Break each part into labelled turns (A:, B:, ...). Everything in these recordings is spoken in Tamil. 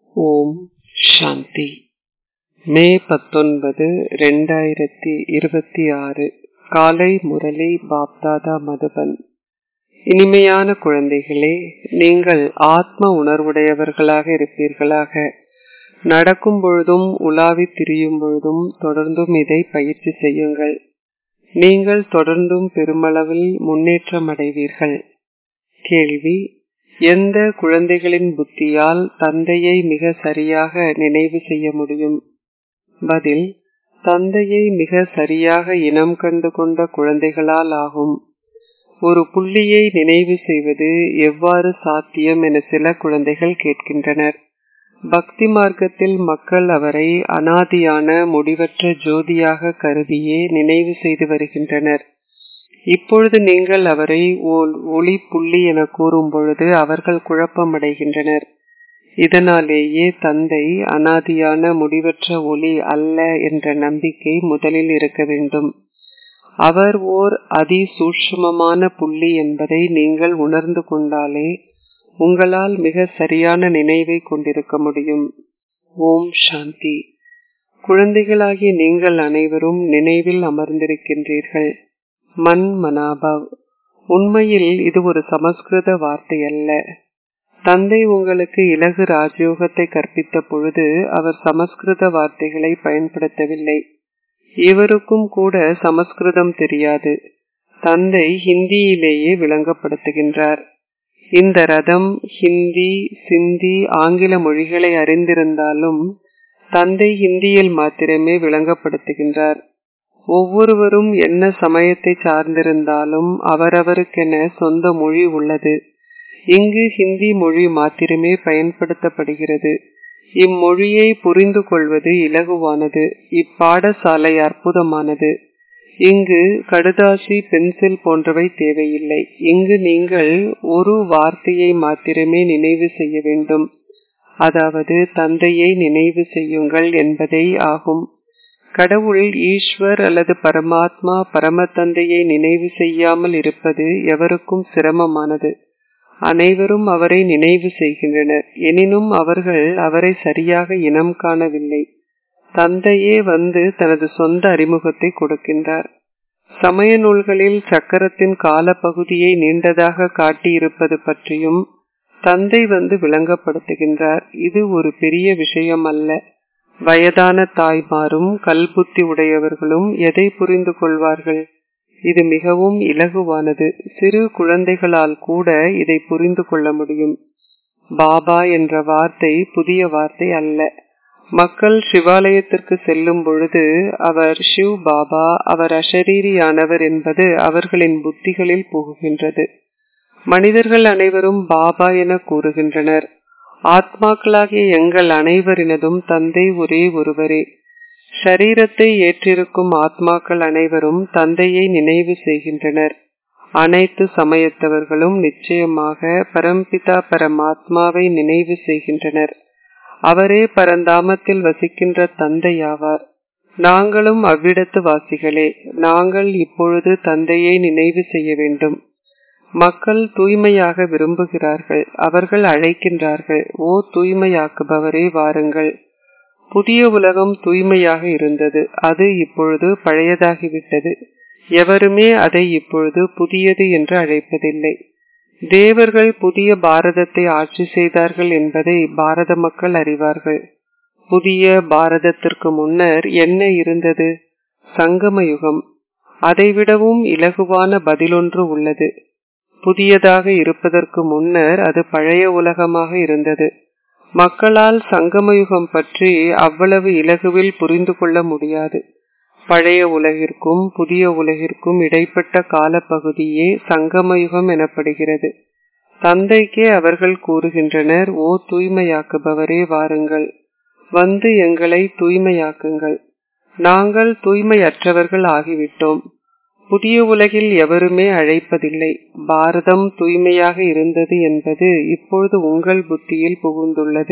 A: ஓம் சாந்தி மே பத்தொன்பது ரெண்டாயிரத்தி இருபத்தி ஆறு காலை முரளி பாப்தாதா மதுபன் இனிமையான குழந்தைகளே நீங்கள் ஆத்ம உணர்வுடையவர்களாக இருப்பீர்களாக நடக்கும் பொழுதும் உலாவித் திரியும் பொழுதும் தொடர்ந்தும் இதை பயிற்சி செய்யுங்கள் நீங்கள் தொடர்ந்தும் பெருமளவில் முன்னேற்றம் அடைவீர்கள் கேள்வி எந்த குழந்தைகளின் புத்தியால் தந்தையை மிக சரியாக நினைவு செய்ய முடியும் பதில் தந்தையை மிக சரியாக இனம் கண்டு கொண்ட குழந்தைகளால் ஆகும் ஒரு புள்ளியை நினைவு செய்வது எவ்வாறு சாத்தியம் என சில குழந்தைகள் கேட்கின்றனர் பக்தி மார்க்கத்தில் மக்கள் அவரை அனாதியான முடிவற்ற ஜோதியாக கருதியே நினைவு செய்து வருகின்றனர் இப்பொழுது நீங்கள் அவரை ஒளி புள்ளி என கூறும் பொழுது அவர்கள் குழப்பமடைகின்றனர் இதனாலேயே தந்தை அனாதியான முடிவற்ற ஒளி அல்ல என்ற நம்பிக்கை முதலில் இருக்க வேண்டும் அவர் ஓர் அதி சூட்சுமமான புள்ளி என்பதை நீங்கள் உணர்ந்து கொண்டாலே உங்களால் மிக சரியான நினைவை கொண்டிருக்க முடியும் ஓம் சாந்தி குழந்தைகளாகிய நீங்கள் அனைவரும் நினைவில் அமர்ந்திருக்கின்றீர்கள் மன் மனாபவ் உண்மையில் இது ஒரு சமஸ்கிருத வார்த்தை அல்ல தந்தை உங்களுக்கு இலகு ராஜயோகத்தை கற்பித்த பொழுது அவர் சமஸ்கிருத வார்த்தைகளை பயன்படுத்தவில்லை இவருக்கும் கூட சமஸ்கிருதம் தெரியாது தந்தை ஹிந்தியிலேயே விளங்கப்படுத்துகின்றார் இந்த ரதம் ஹிந்தி சிந்தி ஆங்கில மொழிகளை அறிந்திருந்தாலும் தந்தை ஹிந்தியில் மாத்திரமே விளங்கப்படுத்துகின்றார் ஒவ்வொருவரும் என்ன சமயத்தை சார்ந்திருந்தாலும் அவரவருக்கென சொந்த மொழி உள்ளது இங்கு ஹிந்தி மொழி மாத்திரமே பயன்படுத்தப்படுகிறது இம்மொழியை புரிந்து கொள்வது இலகுவானது இப்பாடசாலை அற்புதமானது இங்கு கடுதாசி பென்சில் போன்றவை தேவையில்லை இங்கு நீங்கள் ஒரு வார்த்தையை மாத்திரமே நினைவு செய்ய வேண்டும் அதாவது தந்தையை நினைவு செய்யுங்கள் என்பதை ஆகும் கடவுள் ஈஸ்வர் அல்லது பரமாத்மா பரம தந்தையை நினைவு செய்யாமல் இருப்பது எவருக்கும் சிரமமானது அனைவரும் அவரை நினைவு செய்கின்றனர் எனினும் அவர்கள் அவரை சரியாக இனம் காணவில்லை தந்தையே வந்து தனது சொந்த அறிமுகத்தை கொடுக்கின்றார் சமய நூல்களில் சக்கரத்தின் கால பகுதியை நீண்டதாக காட்டியிருப்பது பற்றியும் தந்தை வந்து விளங்கப்படுத்துகின்றார் இது ஒரு பெரிய விஷயம் அல்ல வயதான தாய்மாரும் கல்புத்தி உடையவர்களும் எதை புரிந்து கொள்வார்கள் இது மிகவும் இலகுவானது சிறு குழந்தைகளால் கூட இதை புரிந்து கொள்ள முடியும் பாபா என்ற வார்த்தை புதிய வார்த்தை அல்ல மக்கள் சிவாலயத்திற்கு செல்லும் பொழுது அவர் ஷிவ் பாபா அவர் அஷரீரியானவர் என்பது அவர்களின் புத்திகளில் புகுகின்றது மனிதர்கள் அனைவரும் பாபா என கூறுகின்றனர் ஆத்மாக்களாகிய எங்கள் அனைவரினதும் தந்தை ஒரே ஒருவரே ஷரீரத்தை ஏற்றிருக்கும் ஆத்மாக்கள் அனைவரும் தந்தையை நினைவு செய்கின்றனர் அனைத்து சமயத்தவர்களும் நிச்சயமாக பரம்பிதா பரமாத்மாவை நினைவு செய்கின்றனர் அவரே பரந்தாமத்தில் வசிக்கின்ற தந்தையாவார் நாங்களும் அவ்விடத்து வாசிகளே நாங்கள் இப்பொழுது தந்தையை நினைவு செய்ய வேண்டும் மக்கள் தூய்மையாக விரும்புகிறார்கள் அவர்கள் அழைக்கின்றார்கள் ஓ தூய்மையாக்குபவரே வாருங்கள் புதிய உலகம் தூய்மையாக இருந்தது அது இப்பொழுது பழையதாகிவிட்டது எவருமே அதை இப்பொழுது புதியது என்று அழைப்பதில்லை தேவர்கள் புதிய பாரதத்தை ஆட்சி செய்தார்கள் என்பதை பாரத மக்கள் அறிவார்கள் புதிய பாரதத்திற்கு முன்னர் என்ன இருந்தது சங்கம யுகம் அதைவிடவும் இலகுவான பதிலொன்று உள்ளது புதியதாக இருப்பதற்கு முன்னர் அது பழைய உலகமாக இருந்தது மக்களால் சங்கமயுகம் பற்றி அவ்வளவு இலகுவில் புரிந்து கொள்ள முடியாது பழைய உலகிற்கும் புதிய உலகிற்கும் இடைப்பட்ட காலப்பகுதியே சங்கமயுகம் எனப்படுகிறது தந்தைக்கே அவர்கள் கூறுகின்றனர் ஓ தூய்மையாக்குபவரே வாருங்கள் வந்து எங்களை தூய்மையாக்குங்கள் நாங்கள் தூய்மையற்றவர்கள் ஆகிவிட்டோம் புதிய உலகில் எவருமே அழைப்பதில்லை பாரதம் தூய்மையாக இருந்தது என்பது இப்பொழுது உங்கள் புத்தியில் புகுந்துள்ளது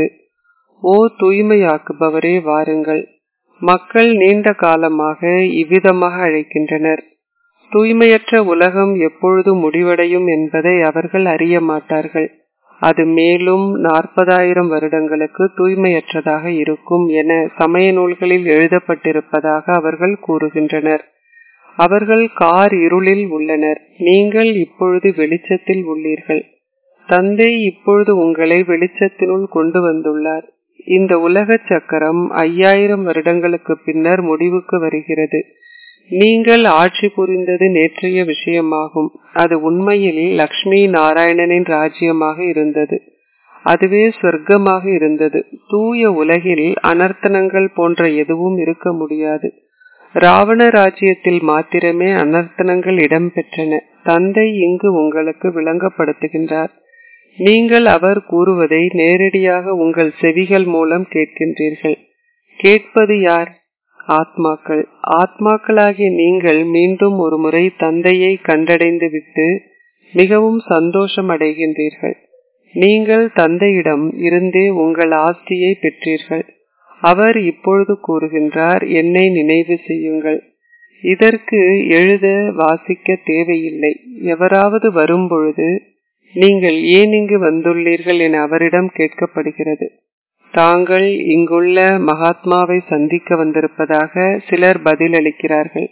A: ஓ தூய்மையாக்குபவரே வாருங்கள் மக்கள் நீண்ட காலமாக இவ்விதமாக அழைக்கின்றனர் தூய்மையற்ற உலகம் எப்பொழுது முடிவடையும் என்பதை அவர்கள் அறிய மாட்டார்கள் அது மேலும் நாற்பதாயிரம் வருடங்களுக்கு தூய்மையற்றதாக இருக்கும் என சமய நூல்களில் எழுதப்பட்டிருப்பதாக அவர்கள் கூறுகின்றனர் அவர்கள் கார் இருளில் உள்ளனர் நீங்கள் இப்பொழுது வெளிச்சத்தில் உள்ளீர்கள் தந்தை இப்பொழுது உங்களை வெளிச்சத்தினுள் கொண்டு வந்துள்ளார் இந்த உலக சக்கரம் ஐயாயிரம் வருடங்களுக்கு பின்னர் முடிவுக்கு வருகிறது நீங்கள் ஆட்சி புரிந்தது நேற்றைய விஷயமாகும் அது உண்மையில் லக்ஷ்மி நாராயணனின் ராஜ்யமாக இருந்தது அதுவே சொர்க்கமாக இருந்தது தூய உலகில் அனர்த்தனங்கள் போன்ற எதுவும் இருக்க முடியாது ராவண ராஜ்யத்தில் மாத்திரமே அனர்த்தனங்கள் இடம்பெற்றன தந்தை இங்கு உங்களுக்கு விளங்கப்படுத்துகின்றார் நீங்கள் அவர் கூறுவதை நேரடியாக உங்கள் செவிகள் மூலம் கேட்கின்றீர்கள் கேட்பது யார் ஆத்மாக்கள் ஆத்மாக்களாகிய நீங்கள் மீண்டும் ஒரு முறை தந்தையை கண்டடைந்து விட்டு மிகவும் சந்தோஷம் அடைகின்றீர்கள் நீங்கள் தந்தையிடம் இருந்தே உங்கள் ஆஸ்தியை பெற்றீர்கள் அவர் இப்பொழுது கூறுகின்றார் என்னை நினைவு செய்யுங்கள் இதற்கு எழுத வாசிக்க தேவையில்லை எவராவது வரும்பொழுது நீங்கள் ஏன் இங்கு வந்துள்ளீர்கள் என அவரிடம் கேட்கப்படுகிறது தாங்கள் இங்குள்ள மகாத்மாவை சந்திக்க வந்திருப்பதாக சிலர் பதிலளிக்கிறார்கள்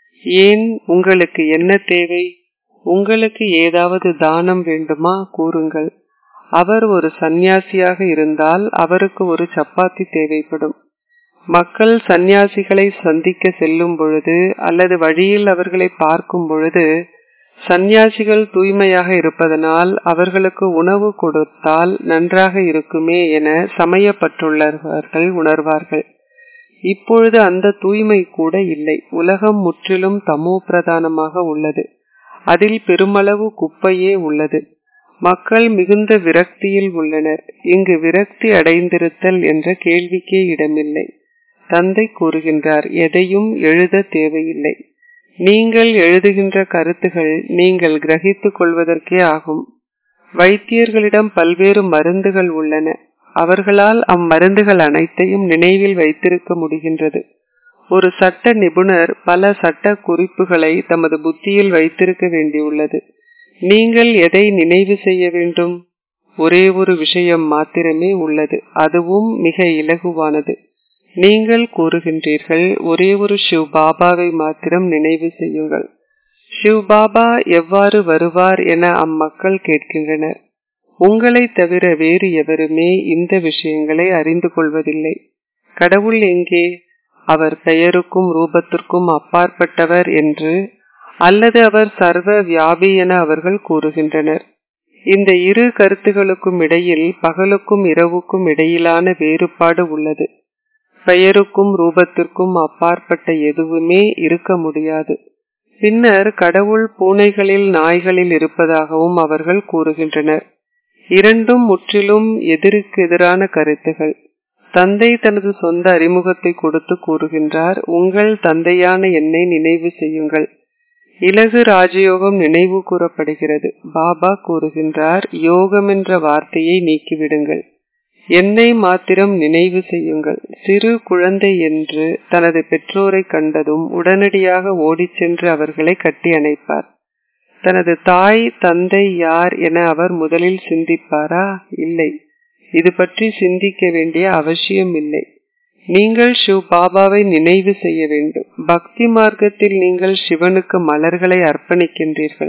A: ஏன் உங்களுக்கு என்ன தேவை உங்களுக்கு ஏதாவது தானம் வேண்டுமா கூறுங்கள் அவர் ஒரு சந்நியாசியாக இருந்தால் அவருக்கு ஒரு சப்பாத்தி தேவைப்படும் மக்கள் சந்நியாசிகளை சந்திக்க செல்லும் பொழுது அல்லது வழியில் அவர்களை பார்க்கும் பொழுது சந்நியாசிகள் தூய்மையாக இருப்பதனால் அவர்களுக்கு உணவு கொடுத்தால் நன்றாக இருக்குமே என சமயப்பட்டுள்ளவர்கள் உணர்வார்கள் இப்பொழுது அந்த தூய்மை கூட இல்லை உலகம் முற்றிலும் தமோ பிரதானமாக உள்ளது அதில் பெருமளவு குப்பையே உள்ளது மக்கள் மிகுந்த விரக்தியில் உள்ளனர் இங்கு விரக்தி அடைந்திருத்தல் என்ற கேள்விக்கே இடமில்லை தந்தை கூறுகின்றார் எதையும் எழுத தேவையில்லை நீங்கள் எழுதுகின்ற கருத்துகள் நீங்கள் கிரகித்துக் கொள்வதற்கே ஆகும் வைத்தியர்களிடம் பல்வேறு மருந்துகள் உள்ளன அவர்களால் அம்மருந்துகள் அனைத்தையும் நினைவில் வைத்திருக்க முடிகின்றது ஒரு சட்ட நிபுணர் பல சட்ட குறிப்புகளை தமது புத்தியில் வைத்திருக்க வேண்டியுள்ளது நீங்கள் எதை நினைவு செய்ய வேண்டும் ஒரே ஒரு விஷயம் மாத்திரமே உள்ளது அதுவும் மிக இலகுவானது நீங்கள் கூறுகின்றீர்கள் ஒரே ஒரு சிவ் பாபாவை மாத்திரம் நினைவு செய்யுங்கள் சிவ் பாபா எவ்வாறு வருவார் என அம்மக்கள் கேட்கின்றனர் உங்களை தவிர வேறு எவருமே இந்த விஷயங்களை அறிந்து கொள்வதில்லை கடவுள் எங்கே அவர் பெயருக்கும் ரூபத்திற்கும் அப்பாற்பட்டவர் என்று அல்லது அவர் சர்வ வியாபி என அவர்கள் கூறுகின்றனர் இந்த இரு கருத்துகளுக்கும் இடையில் பகலுக்கும் இரவுக்கும் இடையிலான வேறுபாடு உள்ளது பெயருக்கும் ரூபத்திற்கும் அப்பாற்பட்ட எதுவுமே இருக்க முடியாது பின்னர் கடவுள் பூனைகளில் நாய்களில் இருப்பதாகவும் அவர்கள் கூறுகின்றனர் இரண்டும் முற்றிலும் எதிருக்கு எதிரான கருத்துகள் தந்தை தனது சொந்த அறிமுகத்தை கொடுத்து கூறுகின்றார் உங்கள் தந்தையான என்னை நினைவு செய்யுங்கள் இலகு ராஜயோகம் நினைவு கூறப்படுகிறது பாபா கூறுகின்றார் யோகம் என்ற வார்த்தையை நீக்கிவிடுங்கள் என்னை மாத்திரம் நினைவு செய்யுங்கள் சிறு குழந்தை என்று தனது பெற்றோரை கண்டதும் உடனடியாக ஓடிச் சென்று அவர்களை கட்டி அணைப்பார் தனது தாய் தந்தை யார் என அவர் முதலில் சிந்திப்பாரா இல்லை இது பற்றி சிந்திக்க வேண்டிய அவசியம் இல்லை நீங்கள் சிவ் பாபாவை நினைவு செய்ய வேண்டும் பக்தி மார்க்கத்தில் நீங்கள் சிவனுக்கு மலர்களை அர்ப்பணிக்கின்றீர்கள்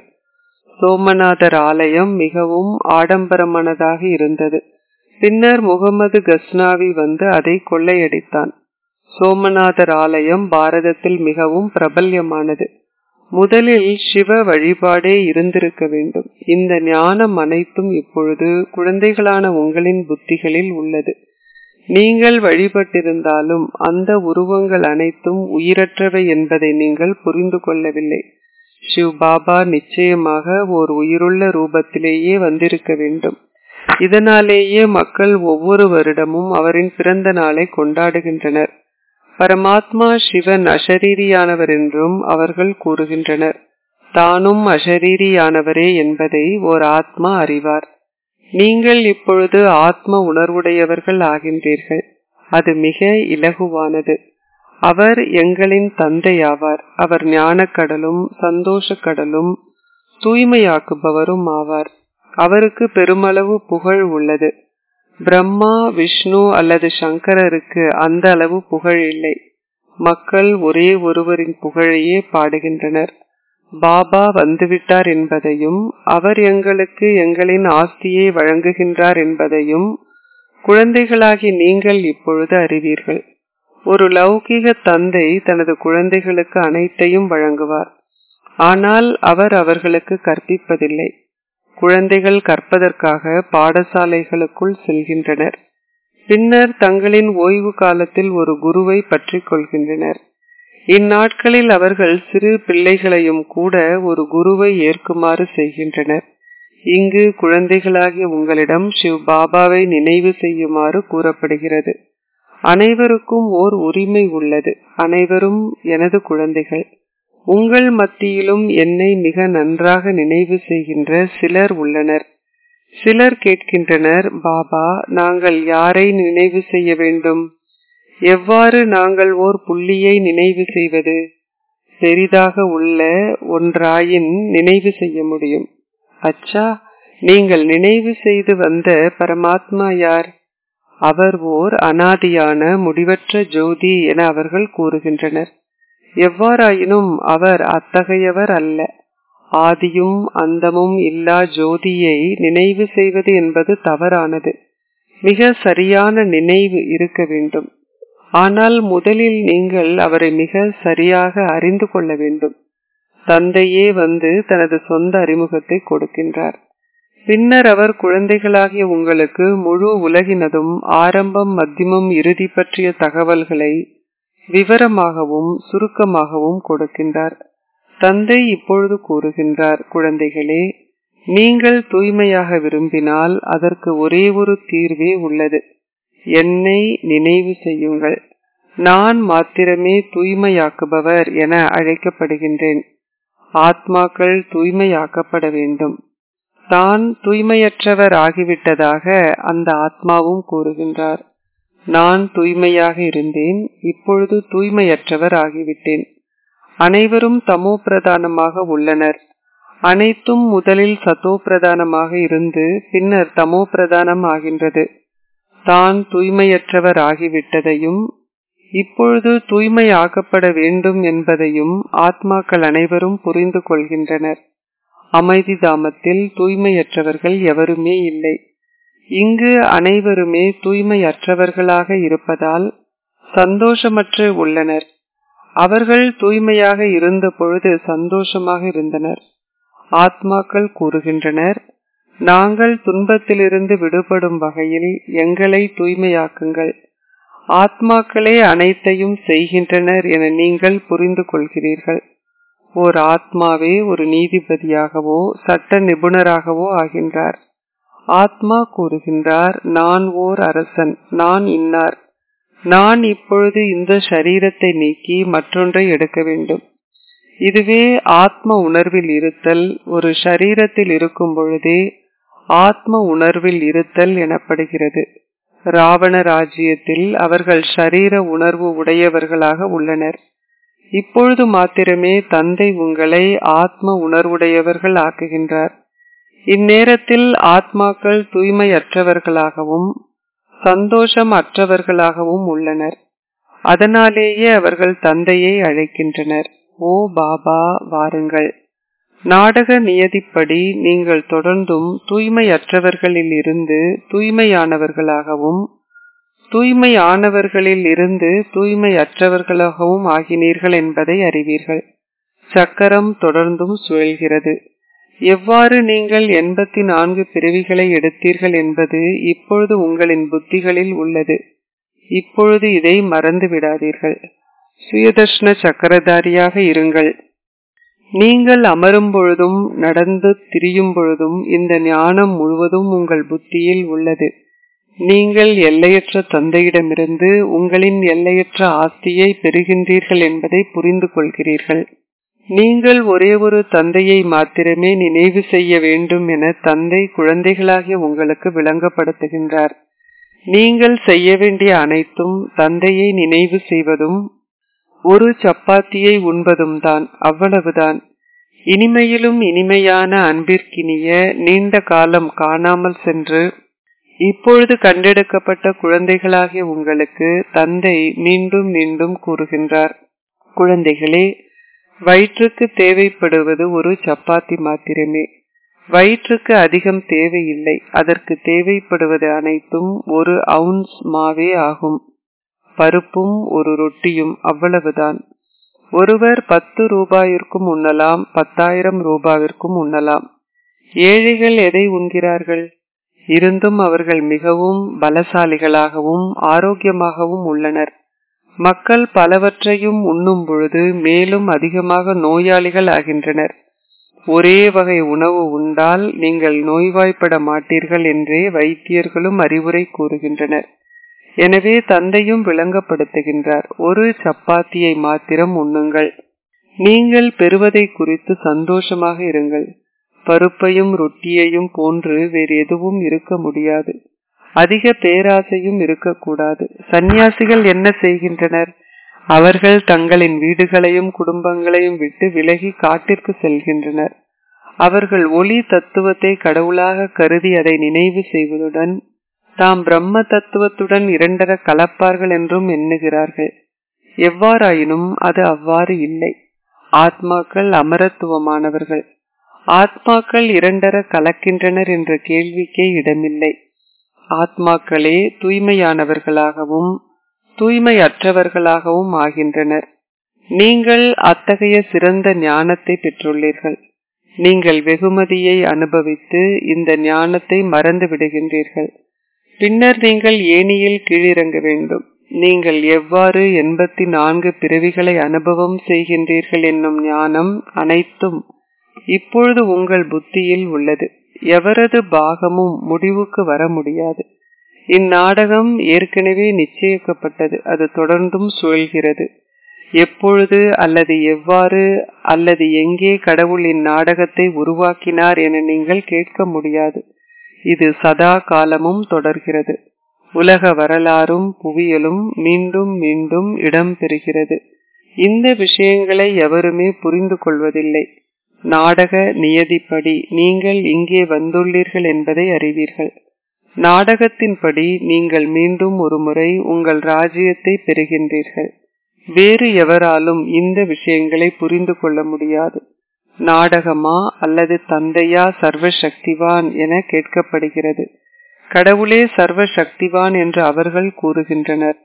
A: சோமநாதர் ஆலயம் மிகவும் ஆடம்பரமானதாக இருந்தது பின்னர் முகமது கஸ்னாவி வந்து அதை கொள்ளையடித்தான் சோமநாதர் ஆலயம் பாரதத்தில் மிகவும் பிரபல்யமானது முதலில் சிவ வழிபாடே இருந்திருக்க வேண்டும் இந்த ஞானம் அனைத்தும் இப்பொழுது குழந்தைகளான உங்களின் புத்திகளில் உள்ளது நீங்கள் வழிபட்டிருந்தாலும் அந்த உருவங்கள் அனைத்தும் உயிரற்றவை என்பதை நீங்கள் புரிந்து கொள்ளவில்லை சிவ் பாபா நிச்சயமாக ஓர் உயிருள்ள ரூபத்திலேயே வந்திருக்க வேண்டும் இதனாலேயே மக்கள் ஒவ்வொரு வருடமும் அவரின் பிறந்த நாளை கொண்டாடுகின்றனர் பரமாத்மா சிவன் அஷரீரியானவர் என்றும் அவர்கள் கூறுகின்றனர் தானும் அஷரீரியானவரே என்பதை ஓர் ஆத்மா அறிவார் நீங்கள் இப்பொழுது ஆத்ம உணர்வுடையவர்கள் ஆகின்றீர்கள் அது மிக இலகுவானது அவர் எங்களின் தந்தையாவார் அவர் ஞானக்கடலும் சந்தோஷ கடலும் தூய்மையாக்குபவரும் ஆவார் அவருக்கு பெருமளவு புகழ் உள்ளது பிரம்மா விஷ்ணு அல்லது சங்கரருக்கு அந்த அளவு புகழ் இல்லை மக்கள் ஒரே ஒருவரின் புகழையே பாடுகின்றனர் பாபா வந்துவிட்டார் என்பதையும் அவர் எங்களுக்கு எங்களின் ஆஸ்தியை வழங்குகின்றார் என்பதையும் குழந்தைகளாகி நீங்கள் இப்பொழுது அறிவீர்கள் ஒரு லௌகிக தந்தை தனது குழந்தைகளுக்கு அனைத்தையும் வழங்குவார் ஆனால் அவர் அவர்களுக்கு கற்பிப்பதில்லை குழந்தைகள் கற்பதற்காக பாடசாலைகளுக்குள் செல்கின்றனர் பின்னர் தங்களின் ஓய்வு காலத்தில் ஒரு குருவை பற்றி கொள்கின்றனர் இந்நாட்களில் அவர்கள் சிறு பிள்ளைகளையும் கூட ஒரு குருவை ஏற்குமாறு செய்கின்றனர் இங்கு குழந்தைகளாகிய உங்களிடம் சிவ் பாபாவை நினைவு செய்யுமாறு கூறப்படுகிறது அனைவருக்கும் ஓர் உரிமை உள்ளது அனைவரும் எனது குழந்தைகள் உங்கள் மத்தியிலும் என்னை மிக நன்றாக நினைவு செய்கின்ற சிலர் உள்ளனர் சிலர் கேட்கின்றனர் பாபா நாங்கள் யாரை நினைவு செய்ய வேண்டும் எவ்வாறு நாங்கள் ஓர் புள்ளியை நினைவு செய்வது பெரிதாக உள்ள ஒன்றாயின் நினைவு செய்ய முடியும் அச்சா நீங்கள் நினைவு செய்து வந்த பரமாத்மா யார் அவர் ஓர் அனாதியான முடிவற்ற ஜோதி என அவர்கள் கூறுகின்றனர் எவ்வாறாயினும் அவர் அத்தகையவர் அல்ல ஆதியும் அந்தமும் இல்லா ஜோதியை நினைவு செய்வது என்பது தவறானது மிக சரியான நினைவு இருக்க வேண்டும் ஆனால் முதலில் நீங்கள் அவரை மிக சரியாக அறிந்து கொள்ள வேண்டும் தந்தையே வந்து தனது சொந்த அறிமுகத்தை கொடுக்கின்றார் பின்னர் அவர் குழந்தைகளாகிய உங்களுக்கு முழு உலகினதும் ஆரம்பம் மத்தியமம் இறுதி பற்றிய தகவல்களை விவரமாகவும் சுருக்கமாகவும் கொடுக்கின்றார் தந்தை இப்பொழுது கூறுகின்றார் குழந்தைகளே நீங்கள் தூய்மையாக விரும்பினால் அதற்கு ஒரே ஒரு தீர்வே உள்ளது என்னை நினைவு செய்யுங்கள் நான் மாத்திரமே தூய்மையாக்குபவர் என அழைக்கப்படுகின்றேன் ஆத்மாக்கள் தூய்மையாக்கப்பட வேண்டும் தான் தூய்மையற்றவர் ஆகிவிட்டதாக அந்த ஆத்மாவும் கூறுகின்றார் நான் தூய்மையாக இருந்தேன் இப்பொழுது தூய்மையற்றவர் ஆகிவிட்டேன் அனைவரும் தமோ பிரதானமாக உள்ளனர் அனைத்தும் முதலில் சத்தோ பிரதானமாக இருந்து பின்னர் தமோ பிரதானம் ஆகின்றது தான் தூய்மையற்றவர் ஆகிவிட்டதையும் இப்பொழுது தூய்மையாக்கப்பட வேண்டும் என்பதையும் ஆத்மாக்கள் அனைவரும் புரிந்து கொள்கின்றனர் அமைதி தாமத்தில் தூய்மையற்றவர்கள் எவருமே இல்லை இங்கு அனைவருமே தூய்மையற்றவர்களாக இருப்பதால் சந்தோஷமற்று உள்ளனர் அவர்கள் தூய்மையாக இருந்த பொழுது சந்தோஷமாக இருந்தனர் ஆத்மாக்கள் கூறுகின்றனர் நாங்கள் துன்பத்திலிருந்து விடுபடும் வகையில் எங்களை தூய்மையாக்குங்கள் ஆத்மாக்களே அனைத்தையும் செய்கின்றனர் என நீங்கள் புரிந்து கொள்கிறீர்கள் ஓர் ஆத்மாவே ஒரு நீதிபதியாகவோ சட்ட நிபுணராகவோ ஆகின்றார் ஆத்மா கூறுகின்றார் நான் ஓர் அரசன் நான் இன்னார் நான் இப்பொழுது இந்த சரீரத்தை நீக்கி மற்றொன்றை எடுக்க வேண்டும் இதுவே ஆத்ம உணர்வில் இருத்தல் ஒரு சரீரத்தில் இருக்கும் பொழுதே ஆத்ம உணர்வில் இருத்தல் எனப்படுகிறது ராவண ராஜ்யத்தில் அவர்கள் ஷரீர உணர்வு உடையவர்களாக உள்ளனர் இப்பொழுது மாத்திரமே தந்தை உங்களை ஆத்ம உணர்வுடையவர்கள் ஆக்குகின்றார் இந்நேரத்தில் ஆத்மாக்கள் தூய்மையற்றவர்களாகவும் சந்தோஷம் அற்றவர்களாகவும் உள்ளனர் அதனாலேயே அவர்கள் தந்தையை அழைக்கின்றனர் ஓ பாபா வாருங்கள் நாடக நியதிப்படி நீங்கள் தொடர்ந்தும் தூய்மையற்றவர்களில் இருந்து தூய்மையானவர்களாகவும் தூய்மையானவர்களில் இருந்து தூய்மையற்றவர்களாகவும் ஆகினீர்கள் என்பதை அறிவீர்கள் சக்கரம் தொடர்ந்தும் சுழல்கிறது எவ்வாறு நீங்கள் எண்பத்தி நான்கு பிறவிகளை எடுத்தீர்கள் என்பது இப்பொழுது உங்களின் புத்திகளில் உள்ளது இப்பொழுது இதை மறந்து விடாதீர்கள் சுயதர்ஷன சக்கரதாரியாக இருங்கள் நீங்கள் அமரும் பொழுதும் நடந்து திரியும் பொழுதும் இந்த ஞானம் முழுவதும் உங்கள் புத்தியில் உள்ளது நீங்கள் எல்லையற்ற தந்தையிடமிருந்து உங்களின் எல்லையற்ற ஆஸ்தியை பெறுகின்றீர்கள் என்பதை புரிந்து கொள்கிறீர்கள் நீங்கள் ஒரே ஒரு தந்தையை மாத்திரமே நினைவு செய்ய வேண்டும் என தந்தை குழந்தைகளாகிய உங்களுக்கு விளங்கப்படுத்துகின்றார் நீங்கள் செய்ய வேண்டிய அனைத்தும் தந்தையை நினைவு செய்வதும் ஒரு சப்பாத்தியை உண்பதும் தான் அவ்வளவுதான் இனிமையிலும் இனிமையான அன்பிற்கினிய நீண்ட காலம் காணாமல் சென்று இப்பொழுது கண்டெடுக்கப்பட்ட குழந்தைகளாகிய உங்களுக்கு தந்தை மீண்டும் மீண்டும் கூறுகின்றார் குழந்தைகளே வயிற்றுக்கு தேவைப்படுவது ஒரு சப்பாத்தி மாத்திரமே வயிற்றுக்கு அதிகம் தேவையில்லை அதற்கு தேவைப்படுவது அனைத்தும் ஒரு அவுன்ஸ் மாவே ஆகும் பருப்பும் ஒரு ரொட்டியும் அவ்வளவுதான் ஒருவர் பத்து ரூபாயிற்கும் உண்ணலாம் பத்தாயிரம் ரூபாவிற்கும் உண்ணலாம் ஏழைகள் எதை உண்கிறார்கள் இருந்தும் அவர்கள் மிகவும் பலசாலிகளாகவும் ஆரோக்கியமாகவும் உள்ளனர் மக்கள் பலவற்றையும் உண்ணும் பொழுது மேலும் அதிகமாக நோயாளிகள் ஆகின்றனர் ஒரே வகை உணவு உண்டால் நீங்கள் நோய்வாய்ப்பட மாட்டீர்கள் என்றே வைத்தியர்களும் அறிவுரை கூறுகின்றனர் எனவே தந்தையும் விளங்கப்படுத்துகின்றார் ஒரு சப்பாத்தியை மாத்திரம் உண்ணுங்கள் நீங்கள் பெறுவதை குறித்து சந்தோஷமாக இருங்கள் பருப்பையும் ரொட்டியையும் போன்று வேறு எதுவும் இருக்க முடியாது அதிக பேராசையும் இருக்கக்கூடாது சந்நியாசிகள் என்ன செய்கின்றனர் அவர்கள் தங்களின் வீடுகளையும் குடும்பங்களையும் விட்டு விலகி காட்டிற்கு செல்கின்றனர் அவர்கள் ஒளி தத்துவத்தை கடவுளாக கருதி அதை நினைவு செய்வதுடன் தாம் பிரம்ம தத்துவத்துடன் இரண்டர கலப்பார்கள் என்றும் எண்ணுகிறார்கள் எவ்வாறாயினும் அது அவ்வாறு இல்லை ஆத்மாக்கள் அமரத்துவமானவர்கள் ஆத்மாக்கள் இரண்டர கலக்கின்றனர் என்ற கேள்விக்கே இடமில்லை ஆத்மாக்களே தூய்மையானவர்களாகவும் தூய்மையற்றவர்களாகவும் ஆகின்றனர் நீங்கள் அத்தகைய சிறந்த ஞானத்தை பெற்றுள்ளீர்கள் நீங்கள் வெகுமதியை அனுபவித்து இந்த ஞானத்தை மறந்து விடுகின்றீர்கள் பின்னர் நீங்கள் ஏனியில் கீழிறங்க வேண்டும் நீங்கள் எவ்வாறு எண்பத்தி நான்கு பிறவிகளை அனுபவம் செய்கின்றீர்கள் என்னும் ஞானம் அனைத்தும் இப்பொழுது உங்கள் புத்தியில் உள்ளது எவரது பாகமும் முடிவுக்கு வர முடியாது இந்நாடகம் ஏற்கனவே நிச்சயிக்கப்பட்டது அது தொடர்ந்தும் சுழல்கிறது எப்பொழுது அல்லது எவ்வாறு அல்லது எங்கே கடவுள் இந்நாடகத்தை உருவாக்கினார் என நீங்கள் கேட்க முடியாது இது சதா காலமும் தொடர்கிறது உலக வரலாறும் புவியலும் மீண்டும் மீண்டும் இடம்பெறுகிறது இந்த விஷயங்களை எவருமே புரிந்து கொள்வதில்லை நாடக நியதிப்படி நீங்கள் இங்கே வந்துள்ளீர்கள் என்பதை அறிவீர்கள் நாடகத்தின்படி நீங்கள் மீண்டும் ஒரு முறை உங்கள் ராஜ்யத்தை பெறுகின்றீர்கள் வேறு எவராலும் இந்த விஷயங்களை புரிந்து கொள்ள முடியாது நாடகமா அல்லது தந்தையா சர்வ சக்திவான் என கேட்கப்படுகிறது கடவுளே சர்வ சக்திவான் என்று அவர்கள் கூறுகின்றனர்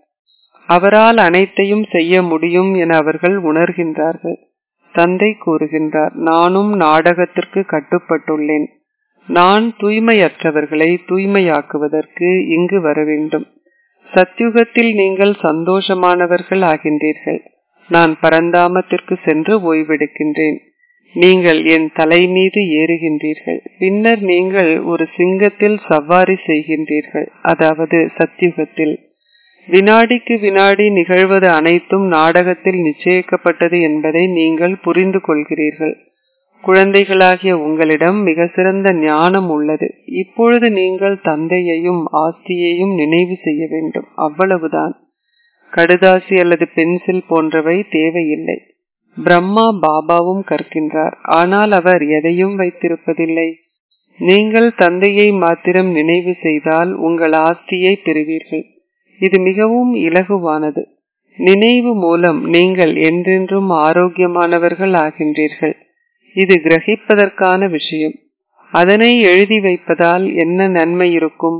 A: அவரால் அனைத்தையும் செய்ய முடியும் என அவர்கள் உணர்கின்றார்கள் தந்தை கூறுகின்றார் நானும் நாடகத்திற்கு கட்டுப்பட்டுள்ளேன் நான் தூய்மையற்றவர்களை தூய்மையாக்குவதற்கு இங்கு வர வேண்டும் சத்யுகத்தில் நீங்கள் சந்தோஷமானவர்கள் ஆகின்றீர்கள் நான் பரந்தாமத்திற்கு சென்று ஓய்வெடுக்கின்றேன் நீங்கள் என் தலை மீது ஏறுகின்றீர்கள் பின்னர் நீங்கள் ஒரு சிங்கத்தில் சவாரி செய்கின்றீர்கள் அதாவது சத்யுகத்தில் வினாடிக்கு வினாடி நிகழ்வது அனைத்தும் நாடகத்தில் நிச்சயிக்கப்பட்டது என்பதை நீங்கள் புரிந்து கொள்கிறீர்கள் குழந்தைகளாகிய உங்களிடம் மிக சிறந்த ஞானம் உள்ளது இப்பொழுது நீங்கள் தந்தையையும் ஆஸ்தியையும் நினைவு செய்ய வேண்டும் அவ்வளவுதான் கடுதாசி அல்லது பென்சில் போன்றவை தேவையில்லை பிரம்மா பாபாவும் கற்கின்றார் ஆனால் அவர் எதையும் வைத்திருப்பதில்லை நீங்கள் தந்தையை மாத்திரம் நினைவு செய்தால் உங்கள் ஆஸ்தியை பெறுவீர்கள் இது மிகவும் இலகுவானது நினைவு மூலம் நீங்கள் என்றென்றும் ஆரோக்கியமானவர்கள் ஆகின்றீர்கள் இது கிரகிப்பதற்கான விஷயம் அதனை எழுதி வைப்பதால் என்ன நன்மை இருக்கும்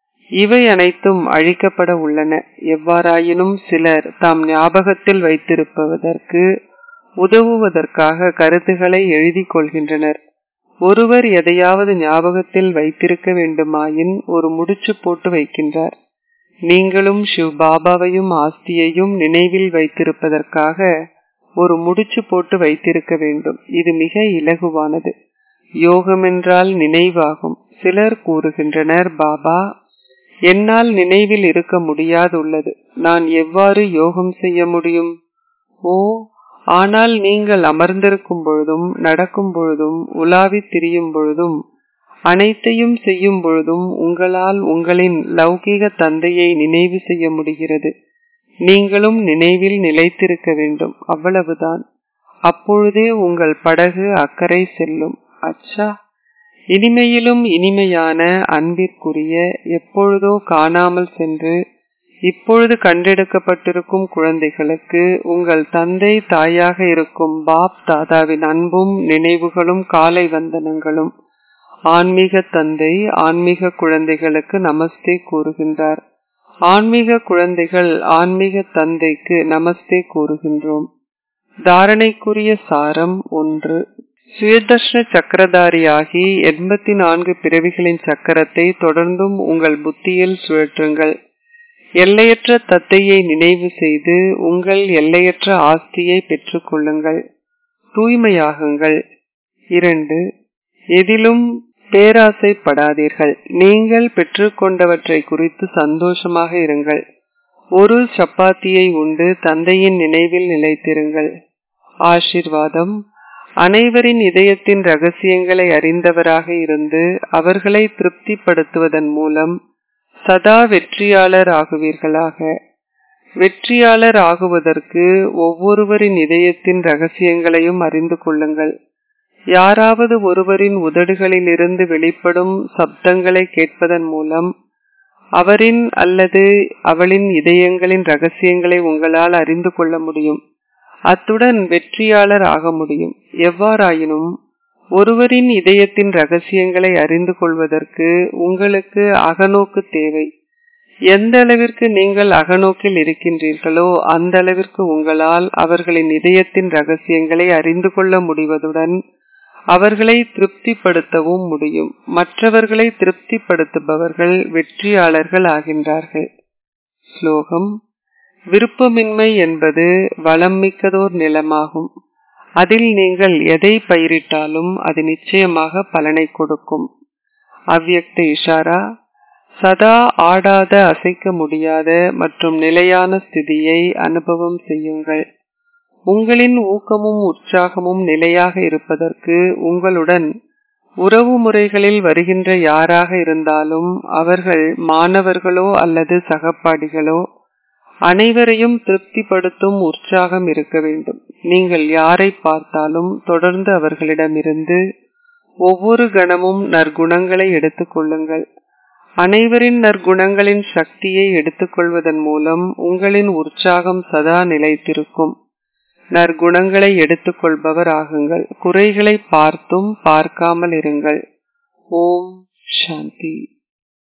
A: இவை அனைத்தும் அழிக்கப்பட உள்ளன எவ்வாறாயினும் சிலர் தாம் ஞாபகத்தில் வைத்திருப்பதற்கு உதவுவதற்காக கருத்துக்களை எழுதி கொள்கின்றனர் ஒருவர் எதையாவது ஞாபகத்தில் வைத்திருக்க வேண்டுமாயின் ஒரு முடிச்சு போட்டு வைக்கின்றார் நீங்களும் சிவ் பாபாவையும் ஆஸ்தியையும் நினைவில் வைத்திருப்பதற்காக ஒரு முடிச்சு போட்டு வைத்திருக்க வேண்டும் இது மிக இலகுவானது யோகம் என்றால் நினைவாகும் சிலர் கூறுகின்றனர் பாபா என்னால் நினைவில் இருக்க முடியாதுள்ளது நான் எவ்வாறு யோகம் செய்ய முடியும் ஓ ஆனால் நீங்கள் அமர்ந்திருக்கும் பொழுதும் நடக்கும் பொழுதும் உலாவி திரியும் பொழுதும் அனைத்தையும் செய்யும் பொழுதும் உங்களால் உங்களின் லௌகீக தந்தையை நினைவு செய்ய முடிகிறது நீங்களும் நினைவில் நிலைத்திருக்க வேண்டும் அவ்வளவுதான் அப்பொழுதே உங்கள் படகு அக்கறை செல்லும் அச்சா இனிமையிலும் இனிமையான அன்பிற்குரிய எப்பொழுதோ காணாமல் சென்று இப்பொழுது கண்டெடுக்கப்பட்டிருக்கும் குழந்தைகளுக்கு உங்கள் தந்தை தாயாக இருக்கும் பாப் தாதாவின் அன்பும் நினைவுகளும் காலை வந்தனங்களும் ஆன்மீக தந்தை ஆன்மீக குழந்தைகளுக்கு நமஸ்தே கூறுகின்றார் ஆன்மீக குழந்தைகள் ஆன்மீக தந்தைக்கு நமஸ்தே கூறுகின்றோம் தாரணைக்குரிய சாரம் ஒன்று சுயதர்ஷன சக்கரதாரியாகி எண்பத்தி நான்கு பிறவிகளின் சக்கரத்தை தொடர்ந்தும் உங்கள் புத்தியில் சுழற்றுங்கள் எல்லையற்ற தத்தையை நினைவு செய்து உங்கள் எல்லையற்ற ஆஸ்தியை பெற்றுக் கொள்ளுங்கள் தூய்மையாகுங்கள் இரண்டு எதிலும் பேராசைப்படாதீர்கள் நீங்கள் பெற்றுக்கொண்டவற்றை குறித்து சந்தோஷமாக இருங்கள் ஒரு சப்பாத்தியை உண்டு தந்தையின் நினைவில் நிலைத்திருங்கள் ஆசிர்வாதம் அனைவரின் இதயத்தின் ரகசியங்களை அறிந்தவராக இருந்து அவர்களை திருப்திப்படுத்துவதன் மூலம் சதா வெற்றியாளர் ஆகுவீர்களாக வெற்றியாளர் ஆகுவதற்கு ஒவ்வொருவரின் இதயத்தின் ரகசியங்களையும் அறிந்து கொள்ளுங்கள் யாராவது ஒருவரின் உதடுகளில் இருந்து வெளிப்படும் சப்தங்களை கேட்பதன் மூலம் அவரின் அல்லது அவளின் இதயங்களின் ரகசியங்களை உங்களால் அறிந்து கொள்ள முடியும் அத்துடன் வெற்றியாளர் ஆக முடியும் எவ்வாறாயினும் ஒருவரின் இதயத்தின் ரகசியங்களை அறிந்து கொள்வதற்கு உங்களுக்கு அகநோக்கு தேவை எந்த அளவிற்கு நீங்கள் அகநோக்கில் இருக்கின்றீர்களோ அந்த அளவிற்கு உங்களால் அவர்களின் இதயத்தின் ரகசியங்களை அறிந்து கொள்ள முடிவதுடன் அவர்களை திருப்திப்படுத்தவும் முடியும் மற்றவர்களை திருப்திப்படுத்துபவர்கள் வெற்றியாளர்கள் ஆகின்றார்கள் ஸ்லோகம் விருப்பமின்மை என்பது வளம் மிக்கதோர் நிலமாகும் அதில் நீங்கள் எதை பயிரிட்டாலும் அது நிச்சயமாக பலனை கொடுக்கும் அவ்யக்த இஷாரா சதா ஆடாத அசைக்க முடியாத மற்றும் நிலையான ஸ்திதியை அனுபவம் செய்யுங்கள் உங்களின் ஊக்கமும் உற்சாகமும் நிலையாக இருப்பதற்கு உங்களுடன் உறவு முறைகளில் வருகின்ற யாராக இருந்தாலும் அவர்கள் மாணவர்களோ அல்லது சகப்பாடிகளோ அனைவரையும் திருப்திப்படுத்தும் உற்சாகம் இருக்க வேண்டும் நீங்கள் யாரை பார்த்தாலும் தொடர்ந்து அவர்களிடமிருந்து ஒவ்வொரு கணமும் நற்குணங்களை எடுத்துக்கொள்ளுங்கள் அனைவரின் நற்குணங்களின் சக்தியை எடுத்துக்கொள்வதன் மூலம் உங்களின் உற்சாகம் சதா நிலைத்திருக்கும் நற்குணங்களை எடுத்துக்கொள்பவர் ஆகுங்கள் குறைகளை பார்த்தும் பார்க்காமல் இருங்கள் ஓம் சாந்தி